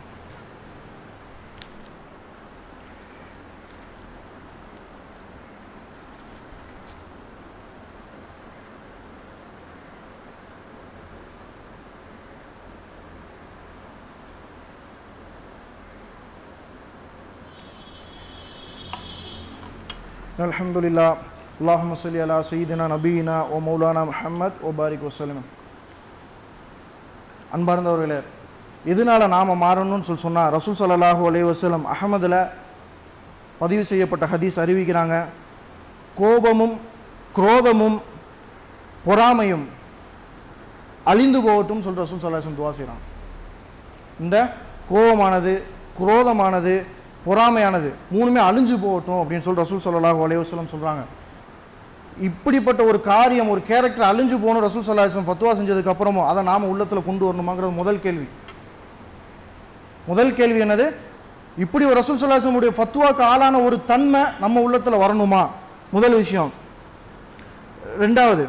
S1: الحمد لله اللهم صل على سيدنا நபியினா ஓ மௌலானா முஹம்மத் ஓ பாரிக் வசலம் அன்பார்ந்தவர்களே எதனால நாம மாறணும்னு சொல்லி சொன்னா ரசூல் ஸல்லல்லாஹு அலைஹி வஸல்லம் அஹமதுல பதிவு செய்யப்பட்ட ஹதீஸ் அறிவிக்கிறாங்க கோபமும் குரோதமும் பொறாமையும் அழிந்து போகட்டும் சொல்ற ரசூல் ஸல்லல்லாஹு அலைஹி வஸல்லம் துவா செய்கிறான் இந்த கோபமானது குரோதமானது பொறாமையானது மூணுமே அழிஞ்சு போகட்டும் அப்படின்னு சொல்லி ரசூல் ஸல்லல்லாஹு அலைஹி வஸல்லம் சொல்றாங்க இப்படிப்பட்ட ஒரு காரியம் ஒரு கேரக்டர் அழிஞ்சு போகணும் ரசூல் ஸல்லல்லாஹு அலைஹி வஸல்லம் ஃபத்வா செஞ்சதுக்கு அப்புறமும் அதை நாம உள்ளத்துல கொண்டு வரணுமாங்கிறது முதல் கேள்வி முதல் கேள்வி என்னது இப்படி ஒரு ரசூல் ஸல்லல்லாஹு அலைஹி வஸல்லம் உடைய ஃபத்வாக்கு ஆளான ஒரு தன்மை நம்ம உள்ளத்துல வரணுமா முதல் விஷயம் ரெண்டாவது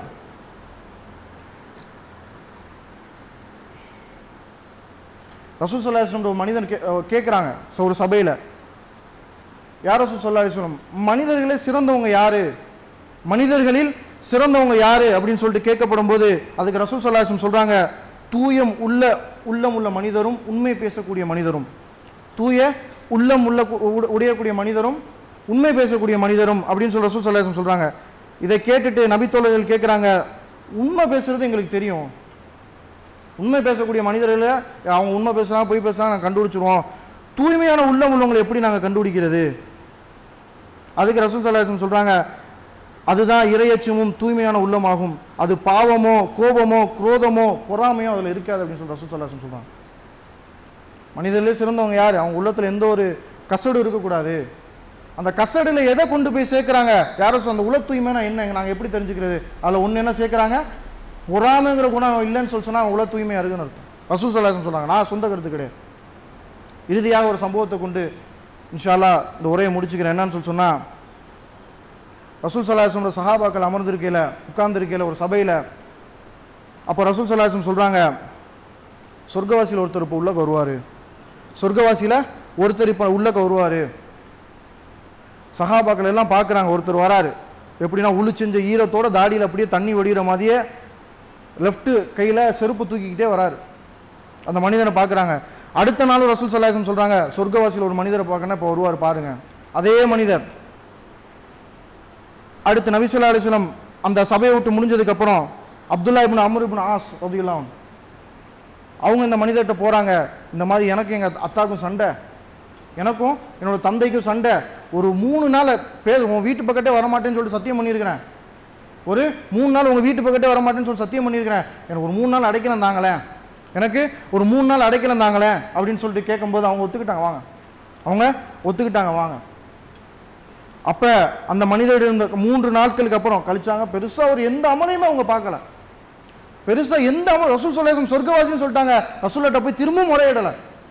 S1: ரசூல் சல்லா அலிஸ்லம் ஒரு மனிதன் கே கேட்குறாங்க ஒரு சபையில் யார் ரசூல் சல்லா அலிஸ்லம் மனிதர்களே சிறந்தவங்க யாரு மனிதர்களில் சிறந்தவங்க யாரு அப்படின்னு சொல்லிட்டு கேட்கப்படும் போது அதுக்கு ரசூல் சல்லா அலிஸ்லம் சொல்றாங்க தூயம் உள்ள உள்ளம் உள்ள மனிதரும் உண்மை பேசக்கூடிய மனிதரும் தூய உள்ளம் உள்ள உட- உடையக்கூடிய மனிதரும் உண்மை பேசக்கூடிய மனிதரும் அப்படின்னு சொல்லி ரசூல் சல்லா அலிஸ்லம் சொல்றாங்க இதை கேட்டுட்டு நபித்தோழர்கள் கேட்குறாங்க உண்மை பேசுறது எங்களுக்கு தெரியும் உண்மை பேசக்கூடிய மனிதர்களை அவங்க உண்மை பேசுனா பொய் பேசுனா நாங்கள் கண்டுபிடிச்சிருவோம் தூய்மையான உள்ளம் உள்ளவங்களை எப்படி நாங்கள் கண்டுபிடிக்கிறது அதுக்கு ரசூல் சல்லாஹம் சொல்றாங்க அதுதான் இரையச்சமும் தூய்மையான உள்ளமாகும் அது பாவமோ கோபமோ குரோதமோ பொறாமையோ அதில் இருக்காது அப்படின்னு சொல்லி ரசூல் சல்லாஹம் சொல்றாங்க மனிதர்களே சிறந்தவங்க யார் அவங்க உள்ளத்துல எந்த ஒரு கசடு இருக்கக்கூடாது அந்த கசடில் எதை கொண்டு போய் சேர்க்குறாங்க யாரும் சொ- அந்த உள தூய்மைனா என்ன நாங்கள் எப்படி தெரிஞ்சுக்கிறது அதில் ஒன்று என்ன சேர்க்குறாங்க பொறாமைங்கிற குணம் இல்லைன்னு சொல்லி சொன்னா உள தூய்மையாக இருக்குன்னு அர்த்தம் ரசூல் சல்லாஹம் சொல்றாங்க நான் சொந்த கருத்து கிடையாது இறுதியாக ஒரு சம்பவத்தை கொண்டு இன்ஷால்லா இந்த உரையை முடிச்சுக்கிறேன் என்னன்னு சொல்லி சொன்னா ரசூல் சல்லாஹமோட சஹாபாக்கள் அமர்ந்திருக்கையில் உட்கார்ந்திருக்கையில் ஒரு சபையில் அப்போ ரசூல் சல்லாஹம் சொல்றாங்க சொர்க்கவாசியில் ஒருத்தர் இப்போ உள்ளக்க வருவார் சொர்க்கவாசியில் ஒருத்தர் இப்போ உள்ளக்க வருவார் சஹாபாக்கள் எல்லாம் பார்க்குறாங்க ஒருத்தர் வராரு எப்படின்னா உளு செஞ்ச ஈரத்தோட தாடியில் அப்படியே தண்ணி வடிகிற மாதிரியே லெஃப்ட் கையில் செருப்பு தூக்கிக்கிட்டே வராரு அந்த மனிதனை பார்க்குறாங்க அடுத்த நாள் ரசூல் சல்லாஹம் சொல்கிறாங்க சொர்க்கவாசியில் ஒரு மனிதரை பார்க்கணும் இப்போ வருவார் பாருங்க அதே மனிதர் அடுத்து நபிசுல்லா அலிஸ்லம் அந்த சபையை விட்டு முடிஞ்சதுக்கப்புறம் Abdullah ibn Amr ibn As ரதியுல்லாம் அவங்க இந்த மனிதர்கிட்ட போகிறாங்க இந்த மாதிரி எனக்கு எங்கள் அத்தாக்கும் சண்டை எனக்கும் என்னோட தந்தைக்கும் சண்டை ஒரு மூணு நாள் பேர் உன் வீட்டு பக்கத்தே வரமாட்டேன்னு சொல்லிட்டு சத்தியம் பண்ணியிருக்கிறேன் ஒரு மூணு நாள் உங்கள் வீட்டு பக்கத்தே வரமாட்டேன்னு சொல்லி சத்தியம் பண்ணியிருக்கிறேன் எனக்கு ஒரு மூணு நாள் அடைக்கலம் தாங்களேன் எனக்கு ஒரு மூணு நாள் அடைக்கலம் தாங்களேன் அப்படின்னு சொல்லிட்டு கேட்கும்போது அவங்க ஒத்துக்கிட்டாங்க வாங்க அவங்க ஒத்துக்கிட்டாங்க வாங்க அப்போ அந்த மனிதர் இருந்த மூன்று நாட்களுக்கு அப்புறம் கழிச்சாங்க பெருசாக ஒரு எந்த அமலையுமே அவங்க பார்க்கல பெருசா எந்த அமல் ரசூல் சொல்லாசம் சொர்க்கவாசின்னு சொல்லிட்டாங்க ரசூல்லாட்ட போய் திரும்பவும் முறையிடலை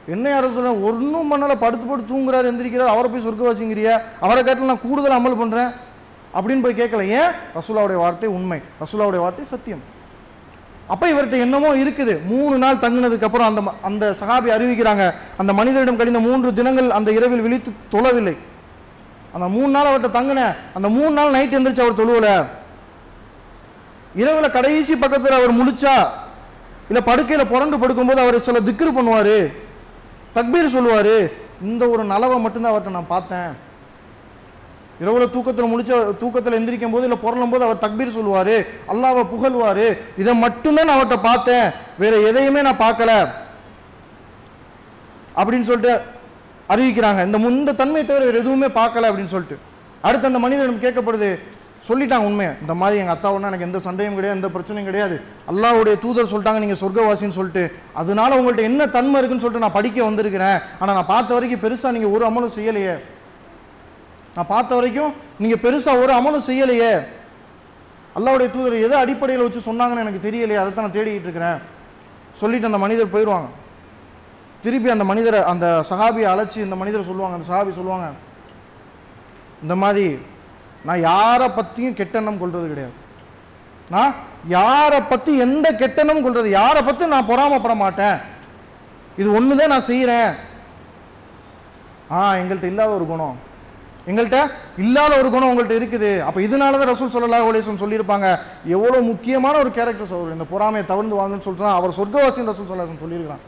S1: என்ன யாரும் சொல்ல ஒன்றும் பண்ணல படுத்து படுத்து தூங்குறாரு எந்திரிக்கிறார் அவரை போய் சொர்க்கவாசிங்கிறிய அவரை காட்டில் நான் கூடுதல் அமல் பண்ணுறேன் அப்படின்னு போய் கேட்கல ஏன் ரசூலாவுடைய வார்த்தை உண்மை ரசூலாவுடைய வார்த்தை சத்தியம் அப்போ இவர்கிட்ட என்னமோ இருக்குது மூணு நாள் தங்கினதுக்கு அப்புறம் அந்த ம- அந்த சஹாபி அறிவிக்கிறாங்க அந்த மனிதரிடம் கழிந்த மூன்று தினங்கள் அந்த இரவில் விழித்து தொழவில்லை அந்த மூணு நாள் அவர்கிட்ட தங்கின அந்த மூணு நாள் நைட் எந்திரிச்சு அவர் தொழுவல இரவுல கடைசி பக்கத்துல அவர் முழிச்சா இல்ல படுக்கையில புரண்டு படுக்கும்போது அவர் சில திக்ரு பண்ணுவாரு தக்பீர் சொல்லுவாரு இந்த ஒரு நலவை மட்டும்தான் அவர்கிட்ட நான் பார்த்தேன் இரவுல தூக்கத்தில் முழிச்ச தூக்கத்தில் எந்திரிக்கும் போது இல்லை புரளும் போது அவர் தக்பீர் சொல்லுவாரு அல்லாவை புகழ்வாரு இதை மட்டும்தான் நான் அவர்கிட்ட பார்த்தேன் வேற எதையுமே நான் பார்க்கல அப்படின்னு சொல்லிட்டு அறிவிக்கிறாங்க இந்த மு- இந்த தன்மையை தவிர வேற எதுவுமே பார்க்கல அப்படின்னு சொல்லிட்டு அடுத்து அந்த மனிதனிடம் கேட்கப்படுது சொல்லிட்டாங்க உண்மையை இந்த மாதிரி எங்கள் அத்தாவோட எனக்கு எந்த சண்டையும் கிடையாது எந்த பிரச்சனையும் கிடையாது அல்லாஹ்வுடைய தூதர் சொல்லிட்டாங்க நீங்கள் சொர்க்கவாசின்னு சொல்லிட்டு அதனால உங்கள்ட்ட என்ன தன்மை இருக்குன்னு சொல்லிட்டு நான் படிக்க வந்திருக்கிறேன் ஆனால் நான் பார்த்த வரைக்கும் பெருசாக நீங்கள் ஒரு அமலும் செய்யலையே நான் பார்த்த வரைக்கும் நீங்கள் பெருசாக ஒரு அமலும் செய்யலையே அல்லாஹ்வுடைய தூதர் எதை அடிப்படையில் வச்சு சொன்னாங்கன்னு எனக்கு தெரியலையே அதை தான் நான் தேடிக்கிட்டு இருக்கிறேன் சொல்லிட்டு அந்த மனிதர் போயிடுவாங்க திருப்பி அந்த மனிதரை அந்த சஹாபியை அழைச்சி இந்த மனிதரை சொல்லுவாங்க அந்த சஹாபி சொல்லுவாங்க இந்த மாதிரி நான் யாரை பற்றியும் கெட்டெண்ணம் கொள்வது கிடையாது நான் யாரை பற்றி எந்த கெட்டெண்ணம் கொள்றது யாரை பற்றி நான் பொறாமப்பட மாட்டேன் இது ஒன்று தான் நான் செய்கிறேன் ஆ எங்கள்கிட்ட இல்லாத ஒரு குணம் எங்கள்கிட்ட இல்லாத ஒரு குணம் உங்கள்கிட்ட இருக்குது அப்போ இதனால தான் ரசூல் ஸல்லல்லாஹு அலைஹி வஸல்லம் சொல்லியிருப்பாங்க எவ்வளோ முக்கியமான ஒரு கேரக்டர் அவர் இந்த பொறாமையை தவிர்ந்து வாங்கன்னு சொல்லிட்டு அவர் சொர்க்கவாசின்னு ரசூல் ஸல்லல்லாஹு அலைஹி வஸல்லம் சொல்லியிருக்கிறான்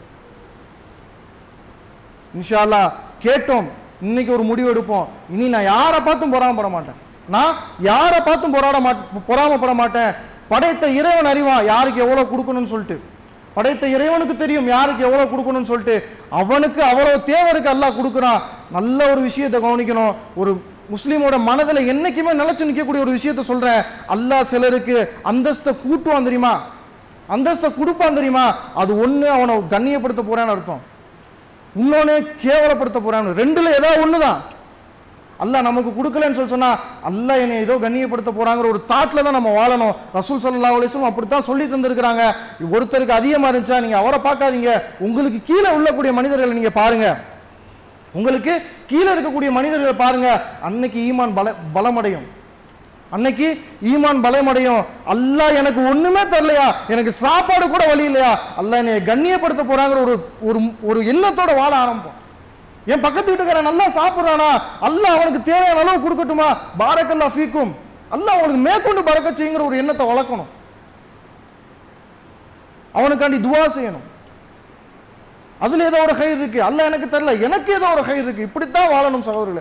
S1: இன்ஷா அல்லாஹ் கேட்டோம் இன்னைக்கு ஒரு முடிவு எடுப்போம் இனி நான் யாரை பார்த்தும் பொறாமப்பட மாட்டேன் நான் யாரை பார்த்தும் போராட மாட்டேன் பொறாமப்பட மாட்டேன் படைத்த இறைவன் அறிவான் யாருக்கு எவ்வளவு கொடுக்கணும்னு சொல்லிட்டு படைத்த இறைவனுக்கு தெரியும் யாருக்கு எவ்வளவு கொடுக்கணும்னு சொல்லிட்டு அவனுக்கு அவ்வளவு தேவை இருக்கு அல்லாஹ் கொடுக்குறான் நல்ல ஒரு விஷயத்தை கவனிக்கணும் ஒரு முஸ்லீமோட மனதில் என்னைக்குமே நிலைச்சு நிற்கக்கூடிய ஒரு விஷயத்த சொல்றேன் அல்லாஹ் சிலருக்கு அந்தஸ்தை கூட்டுவான் தெரியுமா அந்தஸ்தை கொடுப்பான் தெரியுமா அது ஒண்ணு அவனை கண்ணியப்படுத்த போறான்னு அர்த்தம் இன்னொன்னு கேவலப்படுத்த போறான்னு ரெண்டுல ஏதாவது ஒண்ணுதான் அல்லாஹ் நமக்கு கொடுக்கலன்னு சொல்லி சொன்னா அல்லாஹ் என்னை ஏதோ கண்ணியப்படுத்த போறாங்கிற ஒரு தாட்ல தான் நம்ம வாழணும் ரசூல் ஸல்லல்லாஹு அலைஹி வஸல்லம் அப்படித்தான் சொல்லி தந்திருக்கிறாங்க ஒருத்தருக்கு அதிகமா இருந்துச்சா நீங்க அவரை பார்க்காதீங்க உங்களுக்கு கீழே உள்ளக்கூடிய மனிதர்களை நீங்க பாருங்க உங்களுக்கு கீழே இருக்கக்கூடிய மனிதர்களை பாருங்க அன்னைக்கு ஈமான் பல பலமடையும் அன்னைக்கு ஈமான் பலமடையும் அல்லாஹ் எனக்கு ஒண்ணுமே தரலையா எனக்கு சாப்பாடு கூட வழி இல்லையா அல்லாஹ் என்னை கண்ணியப்படுத்த போறாங்கிற ஒரு ஒரு ஒரு எண்ணத்தோட வாழ ஆரம்பிப்போம் என் பக்கத்து வீட்டுக்காரன் நல்லா சாப்பிடுறானா அல்லாஹ் அவனுக்கு தேவையான அளவு கொடுக்கட்டுமா பாரக்கல்லா ஃபீக்கும் அல்லாஹ் அவனுக்கு மேற்கொண்டு பறக்க செய்யுங்கிற ஒரு எண்ணத்தை வளர்க்கணும் அவனுக்காண்டி துவா செய்யணும் அதுல ஏதோ ஒரு கயிறு இருக்கு அல்லாஹ் எனக்கு தெரியல எனக்கு ஏதோ ஒரு கயிறு இருக்கு இப்படித்தான் வாழணும் சகோதரர்களே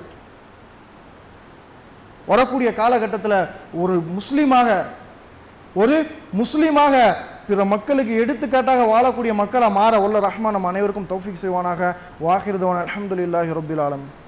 S1: வரக்கூடிய காலகட்டத்தில் ஒரு முஸ்லீமாக ஒரு முஸ்லீமாக பிற மக்களுக்கு எடுத்துக்காட்டாக வாழக்கூடிய மக்களாக மாற உள்ள ரஹ்மான் நம் அனைவருக்கும் தௌஃபீக் செய்வானாக வாஹிர்தவான் அல்ஹம்துலில்லாஹி ரப்பில் ஆலமீன்